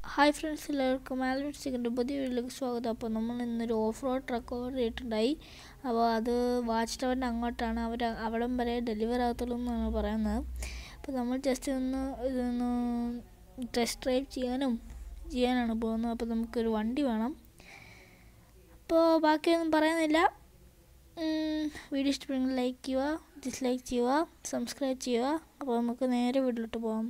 Hi friends എല്ലാവർക്കും ആൽമിറ്റ്സിൻ്റെ പുതിയ വീട്ടിലേക്ക് സ്വാഗതം അപ്പോൾ നമ്മൾ ഇന്നൊരു ഓഫ് റോഡ് ട്രക്ക് ഓർഡർ ചെയ്തിട്ടുണ്ടായി അപ്പോൾ അത് വാച്ച് ടവറിൻ്റെ അങ്ങോട്ടാണ് അവർ അവിടം വരെ ഡെലിവർ ആകത്തുള്ളൂ എന്നാണ് പറയുന്നത് അപ്പോൾ നമ്മൾ ജസ്റ്റ് ഒന്ന് ഇതൊന്ന് ടെസ്റ്റ് ഡ്രൈവ് ചെയ്യാനും ചെയ്യാനാണ് പോകുന്നത് അപ്പോൾ നമുക്കൊരു വണ്ടി വേണം അപ്പോൾ ബാക്കിയൊന്നും പറയുന്നില്ല വീഡിയോ ഇഷ്ടപ്പെടുമെങ്കിൽ ലൈക്ക് ചെയ്യുക ഡിസ്ലൈക്ക് ചെയ്യുക സബ്സ്ക്രൈബ് ചെയ്യുക അപ്പോൾ നമുക്ക് നേരെ വീട്ടിലോട്ട് പോകാം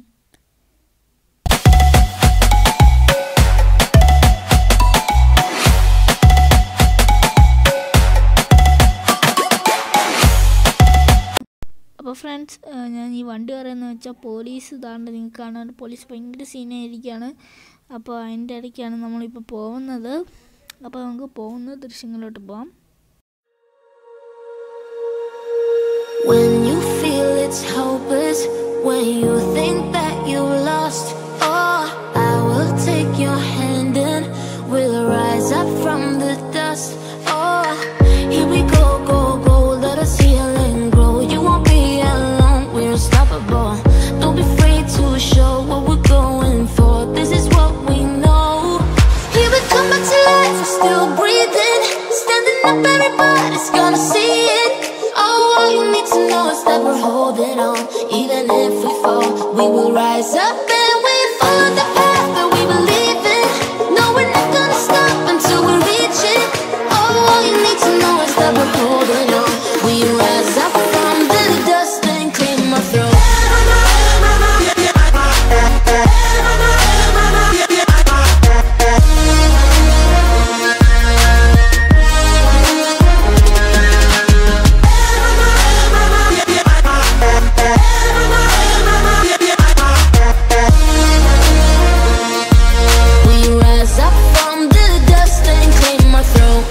അപ്പോൾ ഫ്രണ്ട്സ് ഞാൻ ഈ വണ്ടി പറയുന്നത് വെച്ചാൽ പോലീസ് ഇതാണ്ട് നിങ്ങൾക്ക് കാണാൻ പോലീസ് ഭയങ്കര സീനായിരിക്കുകയാണ് അപ്പോൾ അതിൻ്റെ ഇടയ്ക്കാണ് നമ്മളിപ്പോൾ പോകുന്നത് അപ്പോൾ നമുക്ക് പോകുന്ന ദൃശ്യങ്ങളിലോട്ട് പോകാം When you feel it's hopeless, when you think that you lost, oh, I will take your hand and we'll rise up from the dust. Oh, here we go, go, go, let us heal and grow. You won't be alone, we're unstoppable. Don't be afraid to show what we're going for. This is what we know. Here we come back to life, we're still breathing, standing up, everybody's gonna see it. Oh, all you need to know is that we're holding on. Even if we fall, we will rise up and we follow the path that we believe in. No, we're not gonna stop until we reach it. Oh, all you need to know is that we're holding on. We rise up from the dust and clean my throat. We rise up from the dust and clean my throat.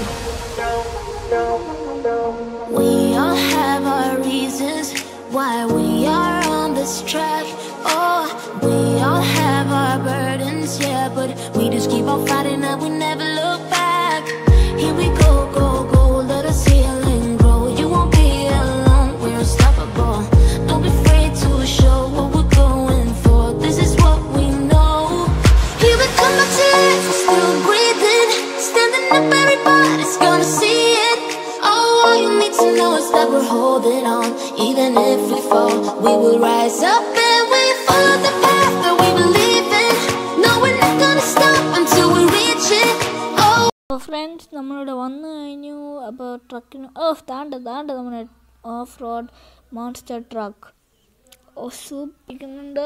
We all have our reasons why we are on this track. Oh, we all have our burdens, yeah, but we just keep on fighting and we never look back. Here we go, go, go, let us heal and grow. You won't be alone, we're unstoppable. Don't be afraid to show what we're going for. This is what we know. Here we come back to life, we're still breathing, standing up, everybody's gonna see it. Oh, all you need to know is that we're holding on. Even if we fall, we will rise up and we follow the path that we believe in. No, we're not gonna stop until we reach it. Oh. അപ്പോൾ friends നമ്മളിവിടെ വന്നു കഴിഞ്ഞു അപ്പോൾ ട്രക്കിന് ഓ താണ്ട താണ്ട നമ്മുടെ ഓഫ് റോഡ് മോൺസ്റ്റർ ട്രക്ക് ഓ സൂപ്പിക്കുന്നുണ്ട്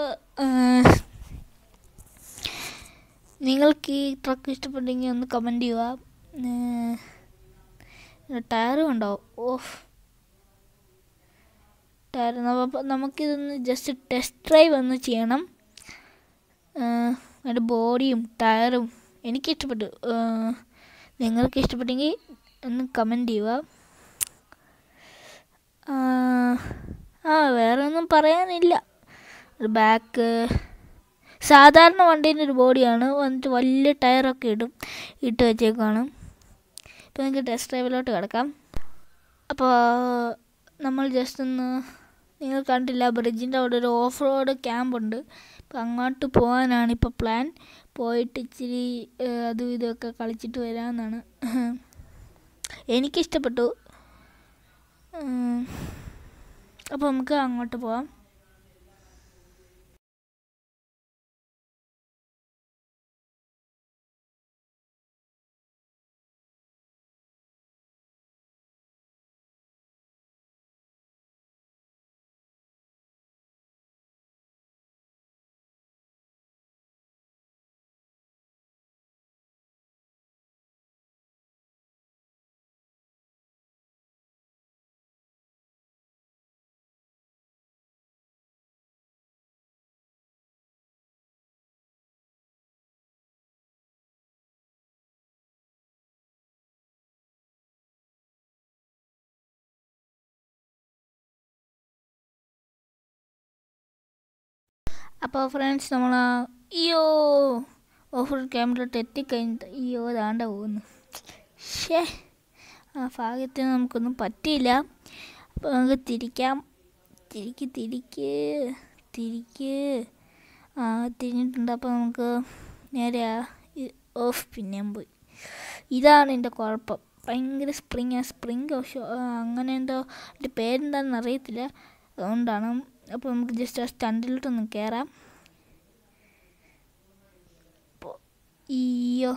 നിങ്ങൾക്ക് ഈ ട്രക്ക് ഇഷ്ടപ്പെട്ടെങ്കിൽ ഒന്ന് കമൻറ്റ് ചെയ്യുക ടയറും ഉണ്ടാവും ഓഫ് ടയർ നമുക്കിതൊന്ന് ജസ്റ്റ് ടെസ്റ്റ് ഡ്രൈവ് ഒന്ന് ചെയ്യണം അതിൻ്റെ ബോഡിയും ടയറും എനിക്കിഷ്ടപ്പെട്ടു നിങ്ങൾക്ക് ഇഷ്ടപ്പെട്ടെങ്കിൽ ഒന്ന് കമൻറ്റ് ചെയ്യുക ആ, ആ വേറെ ഒന്നും പറയാനില്ല ഒരു ബാക്ക് സാധാരണ വണ്ടീൻ്റെ ഒരു ബോഡിയാണ് വന്നിട്ട് വലിയ ടയറൊക്കെ ഇടും ഇട്ട് വെച്ചേക്കാണ് ഇപ്പോൾ നിങ്ങൾക്ക് ടെസ്റ്റ് ഡ്രൈവിലോട്ട് കിടക്കാം അപ്പോൾ നമ്മൾ ജസ്റ്റ് ഒന്ന് നിങ്ങൾ കണ്ടില്ല ബ്രിഡ്ജിൻ്റെ അവിടെ ഒരു ഓഫ് റോഡ് ക്യാമ്പ് ഉണ്ട് അപ്പോൾ അങ്ങോട്ട് പോകാനാണ് ഇപ്പോൾ പ്ലാൻ പോയിട്ട് ഇച്ചിരി ഏഹ്, അതും ഇതൊക്കെ കളിച്ചിട്ട് വരാമെന്നാണ് എനിക്കിഷ്ടപ്പെട്ടു ഉം. അപ്പോൾ നമുക്ക് അങ്ങോട്ട് പോവാം അപ്പോൾ ഫ്രണ്ട്സ് നമ്മൾ അയ്യോ ഓഫ് റോഡ് ക്യാമ്പിലോട്ട് എത്തിക്കഴിഞ്ഞിട്ട് അയ്യോ ദാണ്ട പോകുന്നു ഷേ ആ ഭാഗ്യത്തിന് നമുക്കൊന്നും പറ്റിയില്ല അപ്പോൾ നമുക്ക് തിരിക്കാം തിരിക്ക് തിരിക്ക് തിരിക്ക് ആ തിരിഞ്ഞിട്ടുണ്ട് അപ്പോൾ നമുക്ക് നേരെ ആ ഇ- ഓഫ് പിന്നെയും പോയി ഇതാണ് എൻ്റെ കുഴപ്പം ഭയങ്കര സ്പ്രിങ് ആ സ്പ്രിങ് അങ്ങനെ എന്തോ എൻ്റെ പേരെന്താണെന്ന് അറിയത്തില്ല അതുകൊണ്ടാണ് അപ്പോൾ നമുക്ക് ജസ്റ്റ് ആ സ്റ്റണ്ടിലോട്ടൊന്ന് കയറാം അപ്പോൾ ഈയോ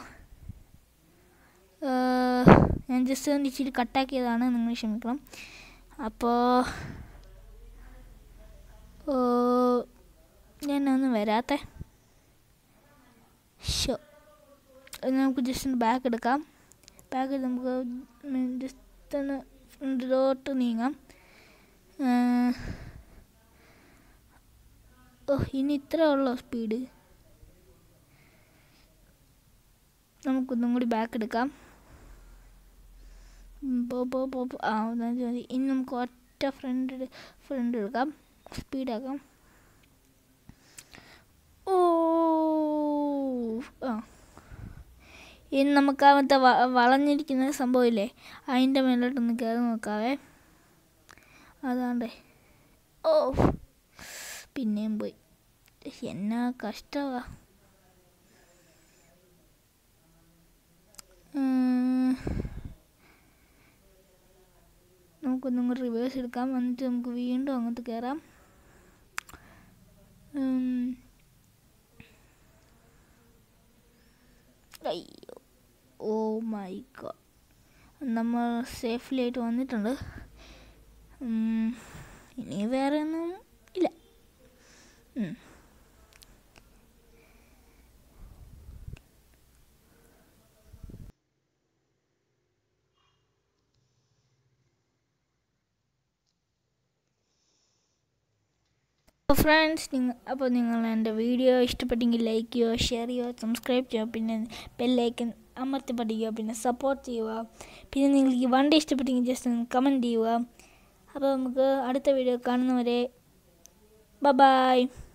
ഏഹ്, ഞാൻ ജസ്റ്റ് ഒന്ന് ഇച്ചിരി കട്ടാക്കിയതാണ് നിങ്ങൾ ക്ഷമിക്കണം അപ്പോൾ ഞാനൊന്നും വരാത്തെ ഷോ നമുക്ക് ജസ്റ്റ് ഒന്ന് ബാക്ക് എടുക്കാം ബാക്ക് നമുക്ക് ജസ്റ്റ് ഒന്ന് ഫ്രണ്ടിലോട്ട് നീങ്ങാം ഏഹ്, ഓ ഇനി ഇത്ര ഉള്ളോ സ്പീഡ് നമുക്കൊന്നും കൂടി ബാക്ക് എടുക്കാം ഉം, പോ പോ പോ പോ. ആ എന്നാ മതി ഇനി നമുക്ക് ഒറ്റ ഫ്രണ്ട് ഫ്രണ്ട് എടുക്കാം സ്പീഡാക്കാം ഓ ആ ഇനി നമുക്ക് ആ മറ്റേ വ- വളഞ്ഞിരിക്കുന്ന സംഭവമില്ലേ അതിൻ്റെ മേലോട്ടൊന്ന് കയറി നോക്കാവേ അതാണ്ടേ ഓ പിന്നെയും പോയി എന്നാ കഷ്ടമാ ഉം. നമുക്കൊന്നും കൂടി റിവേഴ്സ് എടുക്കാം എന്നിട്ട് നമുക്ക് വീണ്ടും അങ്ങോട്ട് കയറാം ഉം. അയ്യോ ഓ മൈ ഗോഡ് നമ്മൾ സേഫ്ലി ആയിട്ട് വന്നിട്ടുണ്ട് ഉം. ഇനി വേറെ ഒന്നും ഇല്ല ഉം. അപ്പോൾ ഫ്രണ്ട്സ് നിങ്ങൾ അപ്പോൾ നിങ്ങൾ എൻ്റെ വീഡിയോ ഇഷ്ടപ്പെട്ടെങ്കിൽ ലൈക്ക് ചെയ്യുക ഷെയർ ചെയ്യുക സബ്സ്ക്രൈബ് ചെയ്യുക പിന്നെ ബെല്ലൈക്കൻ അമർത്തി പഠിക്കുക പിന്നെ സപ്പോർട്ട് ചെയ്യുക പിന്നെ നിങ്ങൾക്ക് ഈ വണ്ടി ഇഷ്ടപ്പെട്ടെങ്കിൽ ജസ്റ്റ് ഒന്ന് കമൻറ്റ് ചെയ്യുക അപ്പോൾ നമുക്ക് അടുത്ത വീഡിയോ കാണുന്നവരെ ബ ബായ്